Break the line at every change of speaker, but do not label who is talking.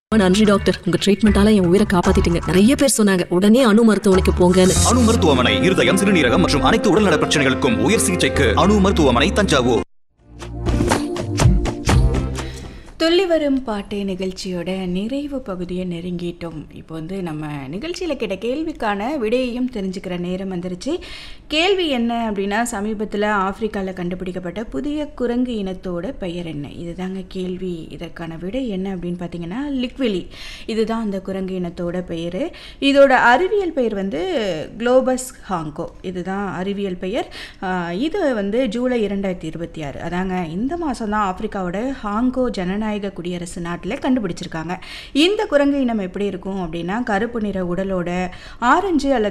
ரொம்ப நன்றி டாக்டர் உங்க ட்ரீட்மெண்டால என் உயிரை காப்பாத்திட்டீங்க நிறைய பேர் சொன்னாங்க உடனே அணு மருத்துவமனைக்கு போங்கன்னு
அணு மருத்துவமனை இருதயம் சிறுநீரகம் மற்றும் அனைத்து உடல்நல பிரச்சனைகளுக்கும் உயர் சிகிச்சைக்கு அணு மருத்துவமனை தஞ்சாவூர்
துள்ளி வரும் பாட்டு நிகழ்ச்சியோட நிறைவு பகுதியை நெருங்கிட்டோம் இப்போ வந்து நம்ம நிகழ்ச்சியில் கேட்ட கேள்விக்கான விடையையும் தெரிஞ்சுக்கிற நேரம் வந்துருச்சு கேள்வி என்ன அப்படின்னா சமீபத்தில் ஆப்பிரிக்காவில் கண்டுபிடிக்கப்பட்ட புதிய குரங்கு இனத்தோட பெயர் என்ன இதுதாங்க கேள்வி இதற்கான விடை என்ன அப்படின்னு பார்த்தீங்கன்னா லிக்விலி இதுதான் அந்த குரங்கு இனத்தோட பெயர் இதோட அறிவியல் பெயர் வந்து குளோபஸ் ஹாங்கோ இதுதான் அறிவியல் பெயர் ஆஹ் இது வந்து ஜூலை இரண்டாயிரத்தி இருபத்தி ஆறு அதாங்க இந்த மாதம் தான் ஆப்பிரிக்காவோட ஹாங்கோ ஜனநாயக குடியரசு நாட்டில் கண்டுபிடிச்சிருக்காங்க இந்த குரங்கு இனம் எப்படி இருக்கும் அப்படின்னா கருப்பு நிற உடலோட ஆரஞ்சு அல்லது